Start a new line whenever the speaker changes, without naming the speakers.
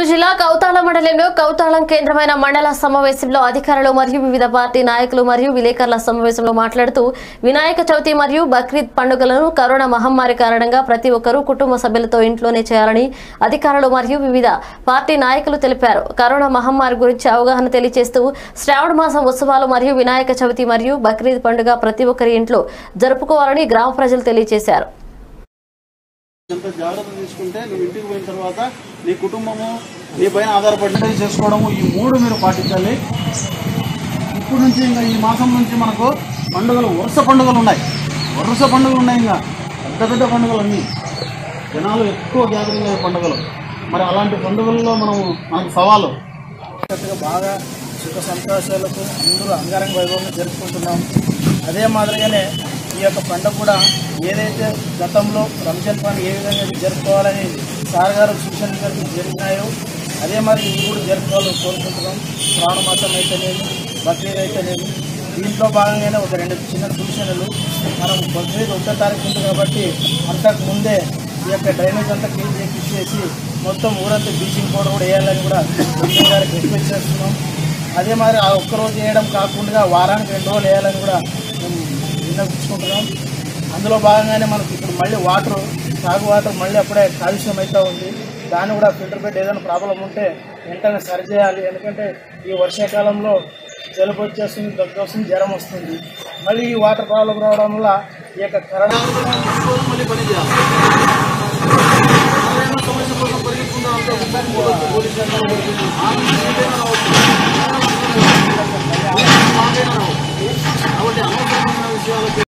జిల్లా కౌతాళ మండలంలో కౌతాళం కేంద్రమైన మండల సమావేశంలో అధికారులు మరియు వివిధ పార్టీ నాయకులు మరియు విలేకరుల సమావేశంలో మాట్లాడుతూ వినాయక చవితి మరియు బక్రీద్ పండుగలను కరోనా మహమ్మారి కారణంగా ప్రతి ఒక్కరూ కుటుంబ సభ్యులతో ఇంట్లోనే చేయాలని అధికారులు మరియు వివిధ పార్టీ నాయకులు తెలిపారు కరోనా మహమ్మారి గురించి అవగాహన తెలియజేస్తూ శ్రావణ మాసం ఉత్సవాలు మరియు వినాయక చవితి మరియు బక్రీద్ పండుగ ప్రతి ఒక్కరి ఇంట్లో జరుపుకోవాలని గ్రామ ప్రజలు తెలియజేశారు
ఎంత జాగ్రత్త తీసుకుంటే నువ్వు ఇంటికి పోయిన తర్వాత నీ కుటుంబము నీ పైన ఆధారపడి చేసుకోవడము ఈ మూడు మీరు పాటించాలి ఇప్పుడు నుంచి ఇంకా ఈ మాసం నుంచి మనకు పండుగలు వరుస పండుగలు ఉన్నాయి వరుస పండుగలు ఉన్నాయి ఇంకా పెద్ద పెద్ద పండుగలు అన్నీ జనాలు ఎక్కువ గ్యాదరింగ్ అయ్యే పండుగలు మరి అలాంటి పండుగల్లో మనం మనకు సవాలు
చక్కగా బాగా సుఖ సంతోషాలకు అందరూ అంగరంగ వైభవంగా జరుపుకుంటున్నాం అదే మాదిరిగానే ఈ యొక్క పండుగ కూడా ఏదైతే గతంలో రంజాన్ పండుగ ఏ విధంగా జరుపుకోవాలని సార్ గారు సూచనలు గారు జరిగినాయో అదే మరి ఇది కూడా జరుపుకోవాలని కోరుకుంటున్నాం శ్రావణ మాసం అయితేనేమి బక్రీద్ అయితేనేమి దీంట్లో భాగంగానే ఒక రెండు చిన్న సూచనలు మనం బక్రీద్ ఒకటో తారీఖు ఉంది కాబట్టి అంతకు ముందే ఈ యొక్క డ్రైనేజ్ అంతా క్లీన్ చేసి మొత్తం ఊరంతా బ్లీచింగ్ పౌడర్ కూడా వేయాలని కూడా ఎంపీ గారికి రిక్వెస్ట్ చేస్తున్నాం అదే మరి ఆ ఒక్క రోజు వేయడం కాకుండా వారానికి రెండు రోజులు వేయాలని కూడా మేము విన్నవించుకుంటున్నాం అందులో భాగంగానే మనకు ఇప్పుడు మళ్ళీ వాటర్ తాగు వాటర్ మళ్ళీ అప్పుడే కాలుష్యం అవుతూ ఉంది దాన్ని కూడా ఫిల్టర్ పెట్టి ఏదైనా ప్రాబ్లం ఉంటే వెంటనే సరి చేయాలి ఎందుకంటే ఈ వర్షాకాలంలో జలుబు వచ్చేస్తుంది దగ్గు వస్తుంది జ్వరం వస్తుంది మళ్ళీ ఈ వాటర్ ప్రాబ్లం రావడం వల్ల ఈ యొక్క కరోనా
మళ్ళీ పని చేయాలి ఏదైనా సమస్య కోసం పరిగెత్తుకుంటా ఉంటే ఇబ్బంది పోవచ్చు. పోలీస్ స్టేషన్ పోవచ్చు. ఆ నుంచి ఏదైనా రావచ్చు. మాకైనా రావచ్చు. కాబట్టి అనవసరమైన విషయాలకి